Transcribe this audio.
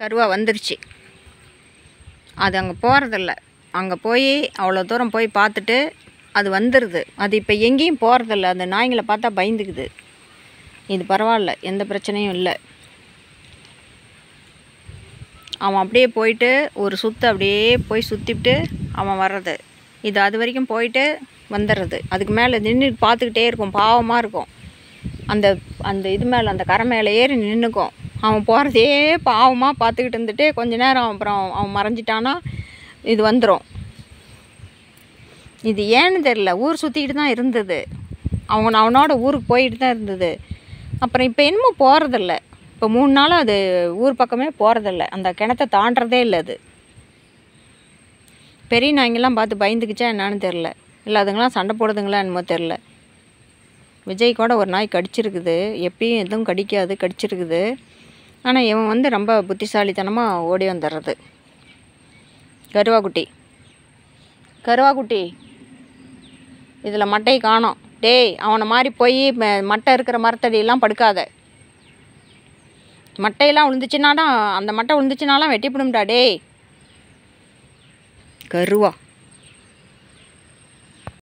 கருவா வந்துருச்சு அது அங்கே போகிறதில்ல அங்கே போய் அவ்வளோ தூரம் போய் பார்த்துட்டு அது வந்துடுது அது இப்போ எங்கேயும் போகிறதில்ல அந்த நாய்ங்களை பார்த்தா பயந்துக்குது இது பரவாயில்ல எந்த பிரச்சனையும் இல்லை அவன் அப்படியே போயிட்டு ஒரு சுற்று அப்படியே போய் சுற்றிவிட்டு அவன் வர்றது இது அது வரைக்கும் போயிட்டு வந்துடுறது அதுக்கு மேலே நின்று பார்த்துக்கிட்டே இருக்கும் பாவமாக இருக்கும் அந்த அந்த இது மேலே அந்த கரை மேலே ஏறி நின்றுக்கும் அவன் போகிறதே பாவமாக பார்த்துக்கிட்டு இருந்துட்டு கொஞ்ச நேரம் அப்புறம் அவன் மறைஞ்சிட்டானா இது வந்துடும் இது ஏன்னு தெரில ஊர் சுற்றிக்கிட்டு தான் இருந்தது அவன் அவனோட ஊருக்கு போயிட்டு தான் இருந்தது அப்புறம் இப்போ என்னமோ போகிறதில்ல இப்போ மூணு நாளாக அது ஊர் பக்கமே போகிறதில்ல அந்த கிணத்த தாண்டுறதே இல்லை அது பெரிய நாய்ங்கெல்லாம் பார்த்து பயந்துக்குச்சா என்னான்னு தெரில இல்லை அதுங்களாம் சண்டை போடுதுங்களா என்னமோ தெரில விஜய் கூட ஒரு நாய் கடிச்சிருக்குது எப்பயும் எதுவும் கடிக்காது கடிச்சிருக்குது ஆனால் இவன் வந்து ரொம்ப புத்திசாலித்தனமாக ஓடி வந்துடுறது கருவாக்குட்டி கருவாக்குட்டி இதில் மட்டை காணோம் டேய் அவனை மாதிரி போய் ம- மட்டை இருக்கிற மரத்தடியெல்லாம் படுக்காத மட்டையெல்லாம் விழுந்துச்சுனாடா அந்த மட்டை விழுந்துச்சுனாலாம் வெட்டிப்பிடும்டா டேய் கருவா